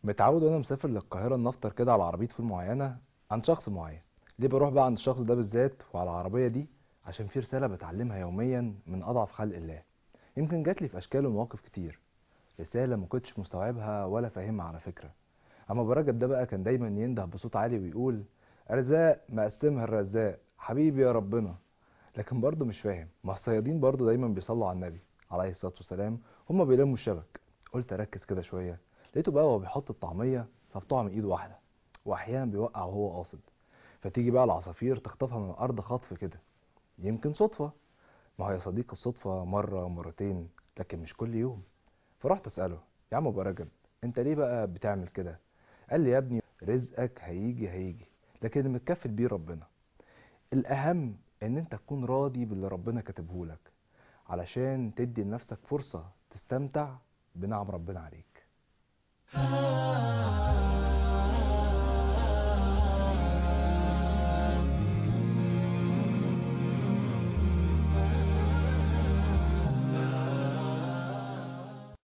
متعود وانا مسافر للقاهره ان افطر كده على عربيه فول معينه عند شخص معين ليه بروح بقى عند الشخص ده بالذات وعلى العربيه دي عشان في رساله بتعلمها يوميا من اضعف خلق الله يمكن جات لي في اشكال ومواقف كتير رساله ما كنتش مستوعبها ولا فاهمها على فكره اما ابو رجب ده بقى كان دايما ينده بصوت عالي ويقول ارزاق مقسمها الرزاق حبيبي يا ربنا لكن برضه مش فاهم ما الصيادين برضه دايما بيصلوا على النبي عليه الصلاه والسلام هما بيلموا الشبك قلت اركز كده شويه لقيته بقى وهو بيحط الطعميه فبتقع من ايد واحده واحيانا بيوقع وهو قاصد فتيجي بقى العصافير تخطفها من الارض خطف كده يمكن صدفه ما هو يا صديقي الصدفه مره مرتين لكن مش كل يوم فرحت اساله يا عم ابو رجب انت ليه بقى بتعمل كده قال لي يا ابني رزقك هيجي هيجي لكن اللي متكفل بيه ربنا الاهم ان انت تكون راضي باللي ربنا كاتبه لك علشان تدي لنفسك فرصه تستمتع بنعم ربنا عليك